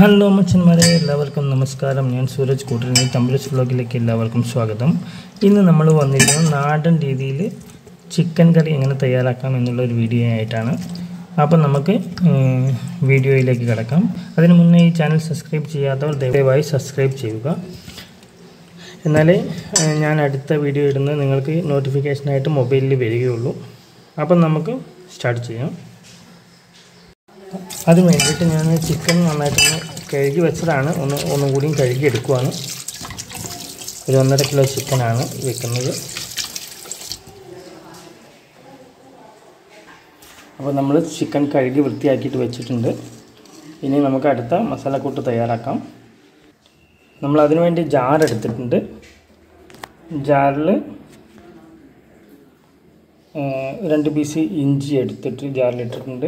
hello മച്ചന്മാരെ എല്ലാവർക്കും നമസ്കാരം ഞാൻ സൂരജ് കൂട്ടരിനി തമ്പിലസ് വ്ളോഗിലേക്ക് എല്ലാവർക്കും സ്വാഗതം ഇന്ന് നമ്മൾ വന്നിരിക്കുന്നത് നാടൻ രീതിയിൽ ചിക്കൻ കറി എങ്ങനെ തയ്യാറാക്കാം എന്നുള്ള ഒരു വീഡിയോ ആയിട്ടാണ് അപ്പം നമുക്ക് ഉം, വീഡിയോയിലേക്ക് കിടക്കാം അതിന് മുന്നേ ഈ ചാനൽ സബ്സ്ക്രൈബ് ചെയ്യാത്തവർ ദയവായി സബ്സ്ക്രൈബ് ചെയ്യുക എന്നാലേ ഏഹ്, ഞാൻ അടുത്ത വീഡിയോ ഇടുന്നത് നിങ്ങൾക്ക് നോട്ടിഫിക്കേഷനായിട്ട് മൊബൈലിൽ വരികയുള്ളൂ അപ്പം നമുക്ക് സ്റ്റാർട്ട് ചെയ്യാം അത് വേണ്ടിയിട്ട് ഞാൻ ചിക്കൻ നന്നായിട്ടൊന്ന് കഴുകി വെച്ചതാണ് ഒന്ന് ഒന്നും കൂടിയും കഴുകി എടുക്കുവാണ് ഒരു ഒന്നര കിലോ ചിക്കനാണ് വെക്കുന്നത് അപ്പോൾ നമ്മൾ ചിക്കൻ കഴുകി വൃത്തിയാക്കിയിട്ട് വെച്ചിട്ടുണ്ട് ഇനി നമുക്ക് അടുത്ത മസാലക്കൂട്ട് തയ്യാറാക്കാം നമ്മൾ അതിനു വേണ്ടി ജാർ എടുത്തിട്ടുണ്ട് ജാറിൽ രണ്ട് പീസ് ഇഞ്ചി എടുത്തിട്ട് ജാറിലിട്ടിട്ടുണ്ട്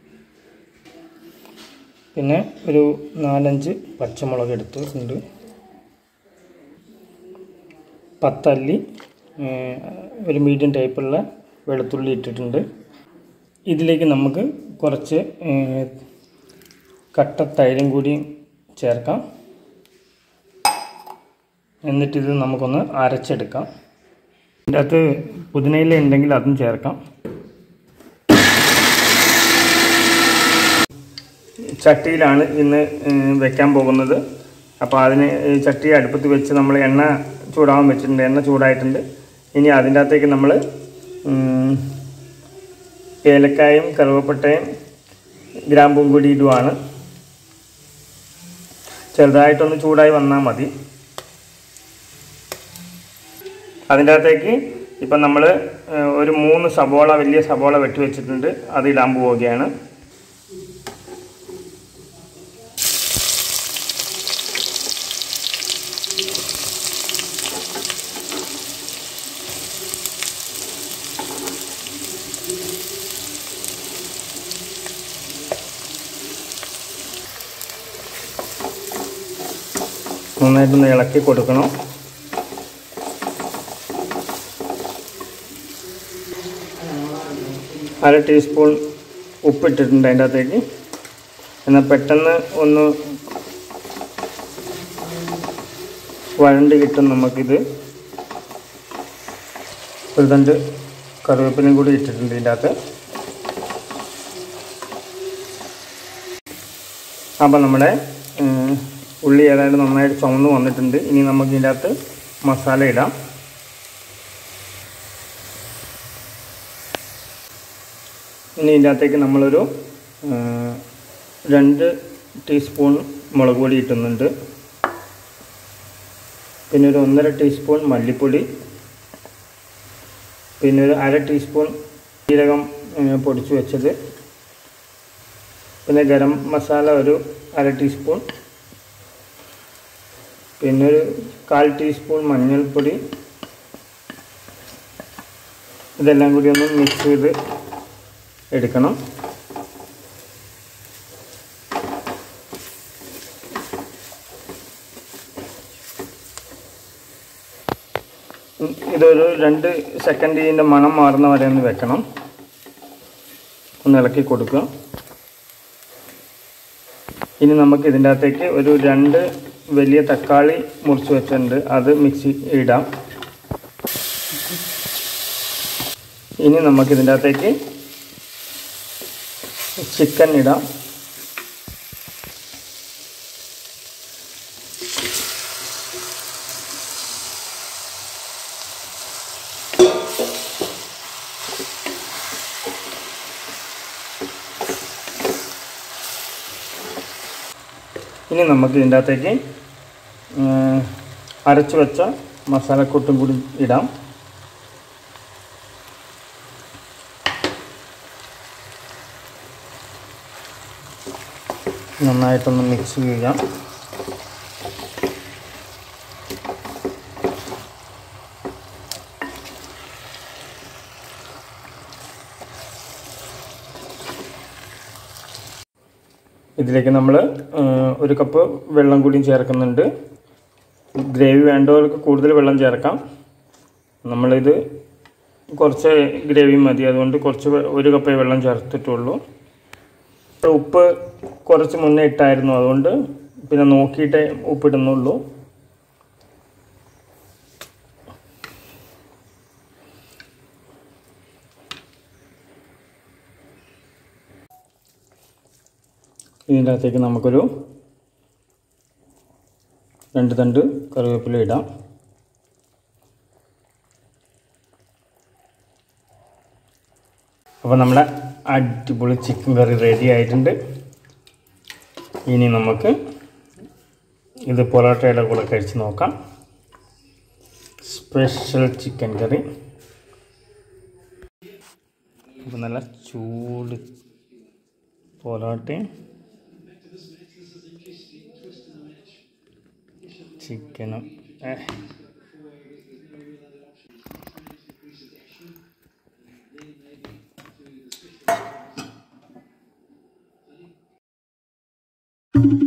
പിന്നെ ഒരു നാലഞ്ച് പച്ചമുളക് എടുത്തിട്ടുണ്ട് പത്തല്ലി ഏഹ്, ഒരു മീഡിയം ടൈപ്പുള്ള വെളുത്തുള്ളി ഇട്ടിട്ടുണ്ട് ഇതിലേക്ക് നമുക്ക് കുറച്ച് ഏഹ്, കട്ട തൈരും കൂടി ചേർക്കാം എന്നിട്ടിത് നമുക്കൊന്ന് അരച്ചെടുക്കാം ഇതിൻ്റെ അകത്ത് പുതിനയില ഉണ്ടെങ്കിൽ അതും ചേർക്കാം ചട്ടിയിലാണ് ഇന്ന് ഏഹ്, വെക്കാൻ പോകുന്നത് അപ്പോൾ അതിന് ഈ ചട്ടി അടുപ്പത്ത് വെച്ച് നമ്മൾ എണ്ണ ചൂടാവാൻ വെച്ചിട്ടുണ്ട് എണ്ണ ചൂടായിട്ടുണ്ട് ഇനി അതിൻ്റെ അകത്തേക്ക് നമ്മൾ ഉം, ഏലക്കായും കറുവപ്പട്ടയും ഗ്രാമ്പും കൂടി ഇടുവാണ് ചെറുതായിട്ടൊന്ന് ചൂടായി വന്നാൽ മതി അതിൻ്റെ അകത്തേക്ക് ഇപ്പം നമ്മൾ ഒരു മൂന്ന് സബോള വലിയ സബോള വെട്ടി വെച്ചിട്ടുണ്ട് അത് ഇടാൻ പോവുകയാണ് നന്നായിട്ടൊന്ന് ഇളക്കി കൊടുക്കണം അര ടീസ്പൂൺ ഉപ്പിട്ടിട്ടുണ്ട് അതിൻ്റെ അകത്തേക്ക് എന്നാൽ പെട്ടെന്ന് ഒന്ന് വഴണ്ട് കിട്ടും നമുക്കിത് ഒരു തണ്ട് കറിവേപ്പിലയും കൂടി ഇട്ടിട്ടുണ്ട് ഇതിൻ്റെ അകത്ത് അപ്പോൾ നമ്മുടെ ഉം, ഉള്ളി ഏതാണ്ട് നന്നായിട്ട് ചുമന്ന് വന്നിട്ടുണ്ട് ഇനി നമുക്ക് ഇതിൻ്റെ അകത്ത് മസാല ഇടാം ഇനി ഇതിൻ്റെ അകത്തേക്ക് നമ്മളൊരു ഉം, രണ്ട് ടീസ്പൂൺ മുളക് പൊടി ഇട്ടുന്നുണ്ട് പിന്നെ ഒരു ഒന്നര ടീസ്പൂൺ മല്ലിപ്പൊടി പിന്നെ ഒരു അര ടീസ്പൂൺ ജീരകം ഉം, പൊടിച്ച് വെച്ചത് പിന്നെ ഗരം മസാല ഒരു അര ടീസ്പൂൺ പിന്നെ ഒരു കാൽ ടീസ്പൂൺ മഞ്ഞൾപ്പൊടി ഇതെല്ലാം കൂടി ഒന്ന് മിക്സ് ചെയ്ത് എടുക്കണം ഉം, ഇതൊരു രണ്ട് സെക്കൻഡ് ഇതിൻ്റെ മണം മാറുന്ന വരെ ഒന്ന് വെക്കണം ഒന്ന് ഇളക്കി കൊടുക്കുക ഇനി നമുക്ക് ഇതിൻ്റെ അകത്തേക്ക് ഒരു രണ്ട് വലിയ തക്കാളി മുറിച്ച് വെച്ചിട്ടുണ്ട് അത് മിക്സി ഇടാം ഇനി നമുക്ക് ഇതിൻ്റെ അകത്തേക്ക് ചിക്കൻ ഇടാം ഇനി നമുക്ക് ഇതിൻ്റെ അകത്തേക്ക് ഉം, അരച്ച് വെച്ച മസാലക്കൂട്ടും കൂടി ഇടാം നന്നായിട്ടൊന്ന് മിക്സ് ചെയ്യാം ഇതിലേക്ക് നമ്മൾ ഒരു കപ്പ് വെള്ളം കൂടിയും ചേർക്കുന്നുണ്ട് ഗ്രേവി വേണ്ടവർക്ക് കൂടുതൽ വെള്ളം ചേർക്കാം നമ്മളിത് കുറച്ച് ഗ്രേവി മതി അതുകൊണ്ട് കുറച്ച് വെ- ഒരു കപ്പേ വെള്ളം ചേർത്തിട്ടുള്ളൂ ഉപ്പ് കുറച്ച് മുന്നേ ഇട്ടായിരുന്നു അതുകൊണ്ട് പിന്നെ നോക്കിയിട്ടേ ഉപ്പിടുന്നുള്ളൂ ഇതിൻ്റെ അകത്തേക്ക് നമുക്കൊരു രണ്ട് തണ്ട് കറിവേപ്പില ഇടാം അപ്പോൾ നമ്മുടെ അടിപൊളി ചിക്കൻ കറി റെഡി ആയിട്ടുണ്ട് ഇനി നമുക്ക് ഇത് പൊറോട്ടയുടെ കൂടെ കഴിച്ച് നോക്കാം സ്പെഷ്യൽ ചിക്കൻ കറി അപ്പോൾ നല്ല ചൂട് പൊറോട്ടയും ചിക്കനും ഏഹ് thank you